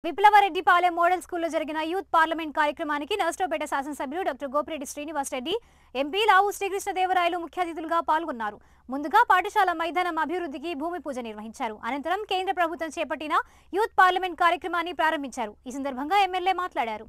విప్లవరెడ్డిపాలెం model స్కూల్లో జరిగిన youth parliament కార్యక్రమానికి నర్సరావుపేట శాసనసభ్యులు డాక్టర్ గోపిరెడ్డి శ్రీనివాస్ రెడ్డి ఎంపీ లావు శ్రీకృష్ణదేవరాయలు ముఖ్య అతిథులుగా పాల్గొన్నారు ముందుగా పాఠశాల మైదానం అభివృద్ధికి భూమి పూజ నిర్వహించారు అనంతరం కేంద్ర ప్రభుత్వం చేపట్టిన యూత్ పార్లమెంట్ కార్యక్రమాన్ని ప్రారంభించారు ఈ సందర్భంగా ఎమ్మెల్యే మాట్లాడారు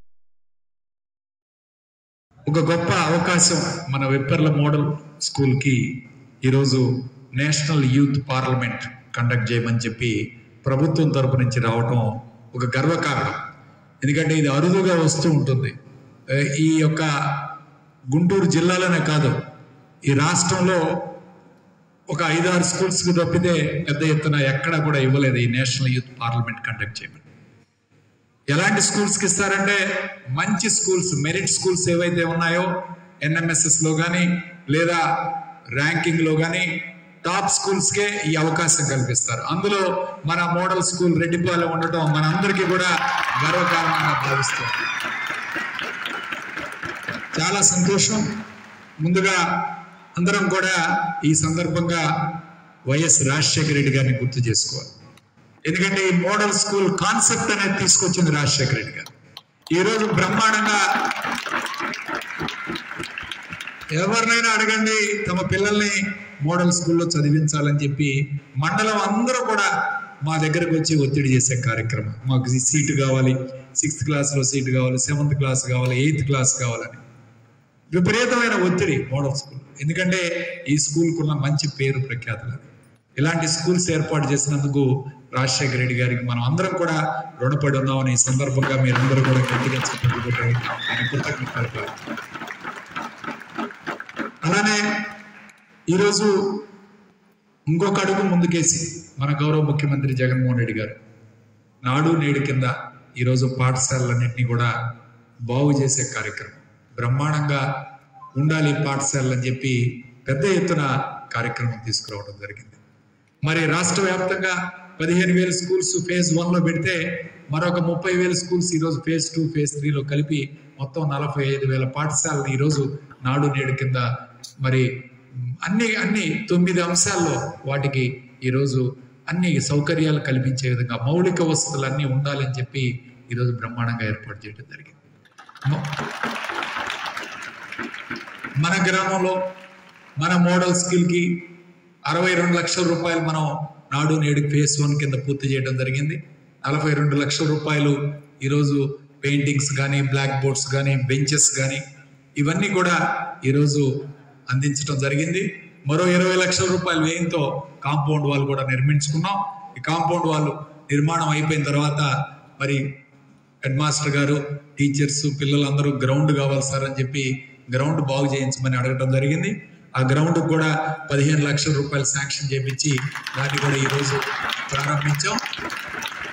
ఒక గొప్ప అవకాశం మన విప్పర్ల మోడల్ స్కూల్కి ఈరోజు నేషనల్ యూత్ పార్లమెంట్ కండక్ట్ చేయమని చెప్పి ప్రభుత్వం తరపు నుంచి రావటం ఒక గర్వకారణం ఎందుకంటే ఇది అరుదుగా వస్తూ ఉంటుంది ఏ, ఈ యొక్క గుంటూరు జిల్లాలోనే కాదు ఈ రాష్ట్రంలో ఒక ఐదారు స్కూల్స్కి తప్పితే పెద్ద ఎత్తున ఎక్కడా కూడా ఇవ్వలేదు ఈ నేషనల్ యూత్ పార్లమెంట్ కండక్ట్ చేయమని ఎలాంటి స్కూల్స్కి ఇస్తారంటే మంచి స్కూల్స్ మెరిట్ స్కూల్స్ ఏవైతే ఉన్నాయో ఎన్ఎంఎస్ఎస్ లో కానీ లేదా ర్యాంకింగ్ లో కానీ టాప్ స్కూల్స్ కే ఈ అవకాశం కల్పిస్తారు అందులో మన మోడల్ స్కూల్ రెడ్డిపాలెం ఉండటం మన అందరికీ కూడా గర్వకారణంగా భావిస్తుంది చాలా సంతోషం ముందుగా అందరం కూడా ఈ సందర్భంగా వైఎస్ రాజశేఖర రెడ్డి గారిని గుర్తు చేసుకోవాలి ఎందుకంటే ఈ మోడల్ స్కూల్ కాన్సెప్ట్ అనేది తీసుకొచ్చింది రాజశేఖర రెడ్డి గారు ఈ రోజు బ్రహ్మాండంగా ఎవరినైనా అడగండి తమ పిల్లల్ని మోడల్ స్కూల్లో చదివించాలని చెప్పి మండలం అందరూ కూడా మా దగ్గరకు వచ్చి ఒత్తిడి చేసే కార్యక్రమం మాకు ఈ సీటు కావాలి సిక్స్త్ క్లాస్లో సీటు కావాలి సెవెంత్ క్లాస్ కావాలి ఎయిత్ క్లాస్ కావాలని విపరీతమైన ఒత్తిడి మోడల్ స్కూల్ ఎందుకంటే ఈ స్కూల్కు ఉన్న మంచి పేరు ప్రఖ్యాతులు అది. ఇలాంటి స్కూల్స్ ఏర్పాటు చేసినందుకు రాజశేఖర రెడ్డి గారికి మనం అందరం కూడా రుణపడి ఉన్నామని ఈ సందర్భంగా మీరందరూ కూడా గట్టిగా చెప్పండి ఆయన కృతజ్ఞతలు తెలపాలి. అలానే ఈరోజు ఇంకొక అడుగు ముందుకేసి మన గౌరవ ముఖ్యమంత్రి జగన్మోహన్ రెడ్డి గారు నాడు నేడు కింద ఈరోజు పాఠశాలలన్నింటినీ కూడా బాగు చేసే కార్యక్రమం బ్రహ్మాండంగా ఉండాలి పాఠశాలలు అని చెప్పి పెద్ద ఎత్తున కార్యక్రమం తీసుకురావడం జరిగింది మరి రాష్ట్ర వ్యాప్తంగా పదిహేను వేల స్కూల్స్ ఫేజ్ వన్ లో పెడితే మరొక ముప్పై వేల స్కూల్స్ ఈరోజు ఫేజ్ టూ ఫేజ్ త్రీలో కలిపి మొత్తం నలభై ఐదు వేల పాఠశాలను ఈరోజు నాడు నేడు కింద మరి మ్, అన్ని అన్ని తొమ్మిది అంశాల్లో వాటికి ఈరోజు అన్ని సౌకర్యాలు కల్పించే విధంగా మౌలిక వసతులు అన్నీ ఉండాలని చెప్పి ఈరోజు బ్రహ్మాండంగా ఏర్పాటు చేయడం జరిగింది మ- మన గ్రామంలో మన మోడల్ స్కిల్ కి అరవై రెండు లక్షల రూపాయలు మనం నాడు నేడు ఫేస్ వన్ కింద పూర్తి చేయడం జరిగింది నలభై రెండు లక్షల రూపాయలు ఈరోజు పెయింటింగ్స్ కానీ బ్లాక్ బోర్డ్స్ కానీ బెంచెస్ కానీ ఇవన్నీ కూడా ఈరోజు అందించడం జరిగింది మరో ఇరవై లక్షల రూపాయల వ్యయంతో కాంపౌండ్ వాల్ కూడా నిర్మించుకున్నాం ఈ కాంపౌండ్ వాల్ నిర్మాణం అయిపోయిన తర్వాత మరి హెడ్ మాస్టర్ గారు టీచర్స్ పిల్లలందరూ గ్రౌండ్ కావాలి సార్ అని చెప్పి గ్రౌండ్ బాగు చేయించమని అడగటం జరిగింది ఆ గ్రౌండ్ కూడా పదిహేను లక్షల రూపాయలు శాంక్షన్ చేపించి దాన్ని కూడా ఈరోజు ప్రారంభించాం